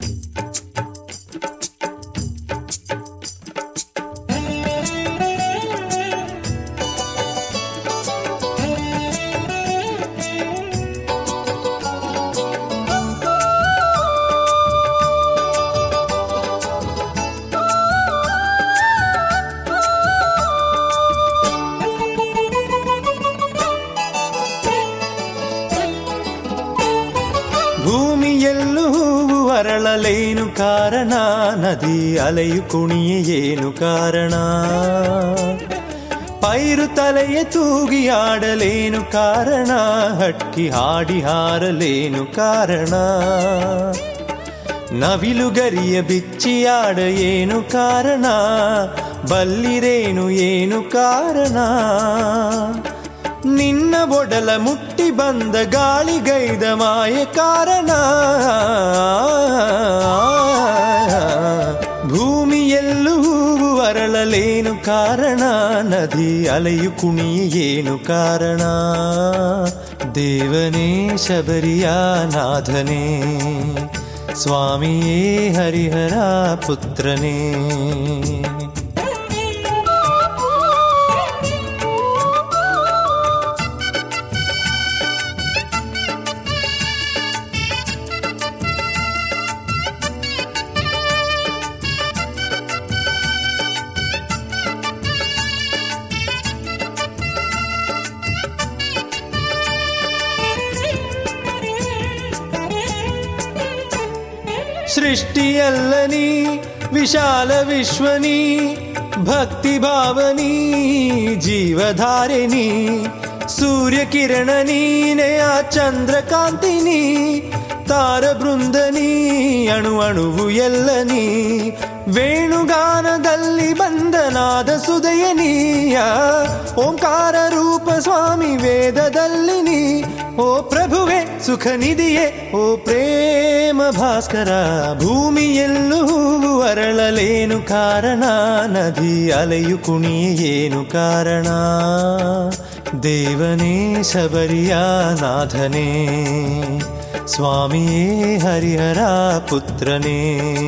ಭೂಮಿಯಲ್ಲೂ ಹೂವು ಅರಳಲೇನು ಕಾರಣ ನದಿ ಅಲೆಯು ಕುಣಿಯೆ ಏನು ಕಾರಣ ಪೈರು ತಲೆಯ ತೂಗಿ ಆಡಲೇನು ಕಾರಣ ಹಕ್ಕಿ ಹಾಡಿ ಹಾರಲೇನು ಕಾರಣ ನವಿಲುಗರಿಯ ಬಿಚ್ಚಿಯಾಡ ಏನು ಕಾರಣ ಬಲ್ಲಿರೇನು ಏನು ಕಾರಣ ನಿನ್ನ ಒಡಲ ಮುಟ್ಟಿ ಬಂದ ಗಾಳಿಗೈದ ಮಾಯ ಕಾರಣ ಭೂಮಿಯಲ್ಲೂ ಹೂವು ಅರಳಲೇನು ಕಾರಣ ನದಿ ಅಲೆಯು ಕುಣಿಯೆ ಏನು ಕಾರಣ ದೇವನೇ ಶಬರಿಯ ನಾಥನೇ ಸ್ವಾಮಿಯೇ ಹರಿಹರ ಪುತ್ರನೇ ಸೃಷ್ಟಿಯಲ್ಲನಿ ವಿಶಾಲ ವಿಶ್ವನಿ ಭಕ್ತಿ ಭಾವನಿ ಜೀವಧಾರಿಣಿ ಸೂರ್ಯ ಕಿರಣ ನೀನೆ ಆ ಚಂದ್ರಕಾಂತಿನಿ ತಾರ ಬೃಂದನಿ ಅಣು ಅಣುವು ಎಲ್ಲನಿ ವೇಣುಗಾನದಲ್ಲಿ ಬಂದನಾದ ಸುದಯನೀಯ ಓಂಕಾರ ರೂಪ ಸ್ವಾಮಿ ವೇದದಲ್ಲಿ ನೀ ಓ ಪ್ರಭುವೆ ಸುಖ ನಿಧಿಯೇ ಓ ಪ್ರೇಮ ಭಾಸ್ಕರ ಭೂಮಿಯಲ್ಲೂ ಹೂವು ಅರಳಲೇನು ಕಾರಣ ನದಿ ಅಲೆಯು ಕುಣಿಯೆ ಏನು ಕಾರಣ ದೇವನೇ ಶಬರಿಯ ನಾಥನೇ ಸ್ವಾಮಿಯೇ ಹರಿಹರ ಪುತ್ರನೇ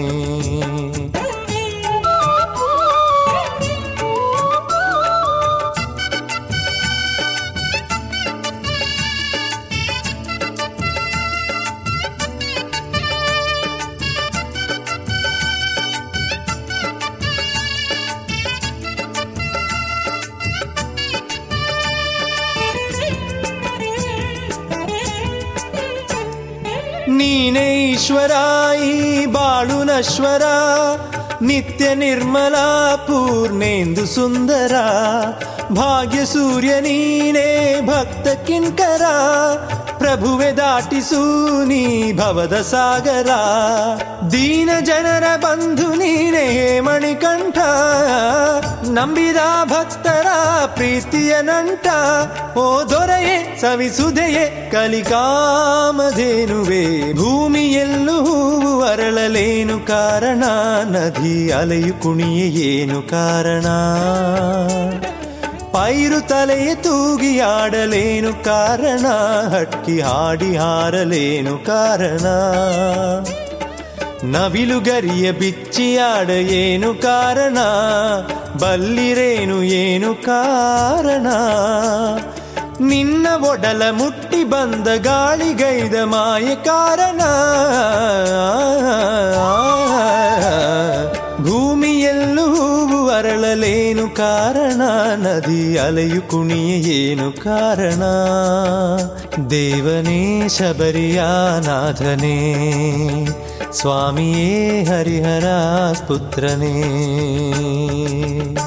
ನೀನೇ ಈಶ್ವರ ಈ ಬಾಳು ನಶ್ವರ ನಿತ್ಯ ನಿರ್ಮಲ ಪೂರ್ಣೇಂದು ಸುಂದರ ಭಾಗ್ಯ ಸೂರ್ಯ ನೀನೇ ಭಕ್ತ ಕಿಂಕರ ಪ್ರಭುವೆ ದಾಟಿಸು ನೀ ಭವದ ಸಾಗರ ದೀನ ಜನರ ಬಂಧು ನೀನೇ ಮಣಿಕಂಠ ನಂಬಿದ ಭಕ್ತರ ಪ್ರೀತಿಯ ನಂಟ ಓ ದೊರೆಯೇ ಸವಿಸುದೆಯೇ ಕಲಿಕಾಮಧೇನುವೆ ಭೂಮಿಯಲ್ಲೂ ಹೂವು ಅರಳಲೇನು ಕಾರಣ ನದಿ ಅಲೆಯು ಕುಣಿಯೆ ಏನು ಕಾರಣ ಪೈರು ತಲೆಯ ತೂಗಿ ಆಡಲೇನು ಕಾರಣ ಹಕ್ಕಿ ಹಾಡಿ ಹಾರಲೇನು ಕಾರಣ ನವಿಲುಗರಿಯ ಬಿಚ್ಚಿಯಾಡ ಏನು ಕಾರಣ ಬಲ್ಲಿರೇನು ಏನು ಕಾರಣ ನಿನ್ನ ಒಡಲ ಮುಟ್ಟಿ ಬಂದ ಗಾಳಿಗೈದ ಮಾಯ ಕಾರಣ ಭೂಮಿಯಲ್ಲೂ ಹೂವು ಅರಳಲೇನು ಕಾರಣ ನದಿ ಅಲೆಯು ಕುಣಿಯೆ ಏನು ಕಾರಣ ದೇವನೇ ಶಬರಿಯ ನಾಥನೇ ಸ್ವಾಮಿಯೇ ಹರಿಹರ ಪುತ್ರನೇ